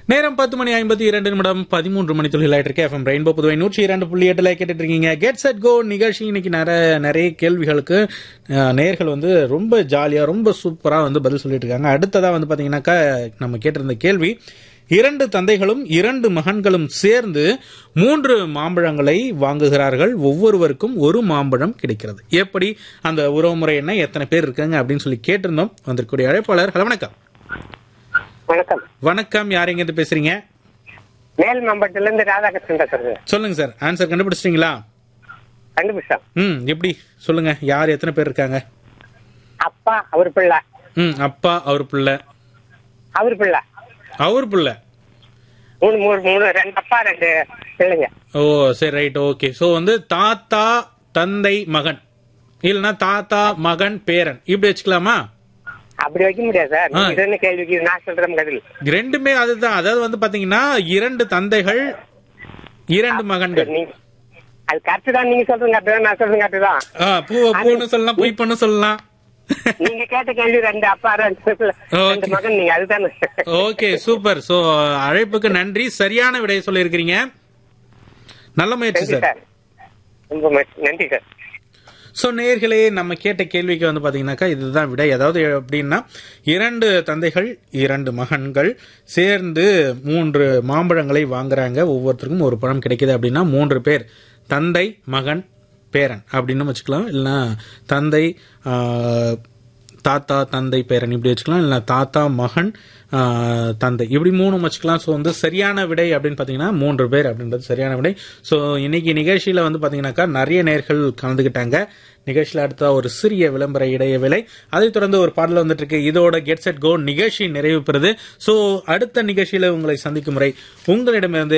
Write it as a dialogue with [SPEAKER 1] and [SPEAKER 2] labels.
[SPEAKER 1] நேரம் பத்து மணி ஐம்பத்தி இரண்டு நிமிடம் பதிமூன்று மணி தொழிலாயிட்டு இருக்கு எஃப்எம் ரெயின்போ புதுவை நூற்றி இரண்டு புள்ளி எட்டுல கேட்டுட்டு இருக்கீங்க கெட் செட் கோ நிகழ்ச்சி இன்னைக்கு நிறைய நிறைய கேள்விகளுக்கு அஹ், நேயர்கள் வந்து ரொம்ப ஜாலியா ரொம்ப சூப்பரா வந்து பதில் சொல்லிட்டு இருக்காங்க அடுத்ததா வந்து பாத்தீங்கன்னாக்கா நம்ம கேட்டிருந்த கேள்வி இரண்டு தந்தைகளும் இரண்டு மகன்களும் சேர்ந்து மூன்று மாம்பழங்களை வாங்குகிறார்கள் ஒவ்வொருவருக்கும் ஒரு மாம்பழம் கிடைக்கிறது எப்படி அந்த உறவுமுறை என்ன எத்தனை பேர் இருக்காங்க அப்படின்னு சொல்லி கேட்டிருந்தோம் வந்திருக்கக்கூடிய அழைப்பாளர் ஹலோ வணக்கம்
[SPEAKER 2] வணக்கம்
[SPEAKER 1] வணக்கம் யார் எங்க இருந்து பேசுறீங்க
[SPEAKER 2] மேல் மாம்பட்டில இருந்து ராதாகிருஷ்ணன் பேசுறது
[SPEAKER 1] சொல்லுங்க சார் ஆன்சர் கண்டுபிடிச்சிட்டீங்களா
[SPEAKER 2] கண்டுபிடிச்சோம்
[SPEAKER 1] ம் எப்படி சொல்லுங்க யார் எத்தனை பேர் இருக்காங்க
[SPEAKER 2] அப்பா அவர் பிள்ளை
[SPEAKER 1] ம் அப்பா அவர் பிள்ளை
[SPEAKER 2] அவர் பிள்ளை
[SPEAKER 1] அவர் பிள்ளை
[SPEAKER 2] மூணு மூணு மூணு ரெண்டு அப்பா ரெண்டு பிள்ளைங்க
[SPEAKER 1] ஓ சரி ரைட் ஓகே ஸோ வந்து தாத்தா தந்தை மகன் இல்லைன்னா தாத்தா மகன் பேரன் இப்படி வச்சுக்கலாமா
[SPEAKER 2] அப்படி வைக்க முடியாது சார் நீங்க இது என்ன கேள்விக்கு நான் சொல்றேன் பதில்
[SPEAKER 1] ரெண்டுமே அதுதான் அதாவது வந்து பாத்தீங்கன்னா இரண்டு தந்தைகள் இரண்டு மகன்கள்
[SPEAKER 2] நீங்க அது கரெக்ட் தான் நீங்க சொல்றீங்க அப்படிதான் நான் சொல்றேங்க அப்படிதான்
[SPEAKER 1] ஆ, பூவை பூன்னு சொல்லலாம் பொய் பண்ணு சொல்லலாம்
[SPEAKER 2] நீங்க கேட்ட கேள்வி ரெண்டு அப்பா ரெண்டு பிள்ளை, ரெண்டு
[SPEAKER 1] Okay.
[SPEAKER 2] மகன் நீங்க அதுதானே
[SPEAKER 1] ஓகே சூப்பர் சோ அழைப்புக்கு நன்றி சரியான விடையை சொல்லியிருக்கிறீங்க நல்ல முயற்சி
[SPEAKER 2] நன்றி
[SPEAKER 1] சார்
[SPEAKER 2] சார் ரொம்ப ம- நன்றி சார்
[SPEAKER 1] ஸோ நேர்களே நம்ம கேட்ட கேள்விக்கு வந்து பார்த்தீங்கன்னாக்கா இதுதான் விடை அதாவது எப்படின்னா இரண்டு தந்தைகள் இரண்டு மகன்கள் சேர்ந்து மூன்று மாம்பழங்களை வாங்குறாங்க ஒவ்வொருத்தருக்கும் ஒரு பழம் கிடைக்குது அப்படின்னா மூன்று பேர் தந்தை மகன் பேரன் அப்படின்னு வச்சுக்கலாம் இல்லைன்னா தந்தை ஆஹ், தாத்தா தந்தை பேரன் இப்படி வச்சுக்கலாம் இல்லைன்னா தாத்தா மகன் ஆஹ், தந்தை இப்படி மூணு வச்சுக்கலாம் ஸோ வந்து சரியான விடை அப்படின்னு பார்த்தீங்கன்னா மூன்று பேர் அப்படின்றது சரியான விடை ஸோ இன்னைக்கு நிகழ்ச்சியில் வந்து பார்த்தீங்கன்னாக்கா நிறைய நேர்கள் கலந்துக்கிட்டாங்க நிகழ்ச்சியில் அடுத்த ஒரு சிறிய விளம்பர இடையவிலை அதைத் தொடர்ந்து ஒரு பாடல் வந்துட்டு இருக்கு இதோட கெட் செட் கோ நிகழ்ச்சி நிறைவு பெறுது ஸோ அடுத்த நிகழ்ச்சியில் உங்களை சந்திக்கும் முறை உங்களிடமிருந்து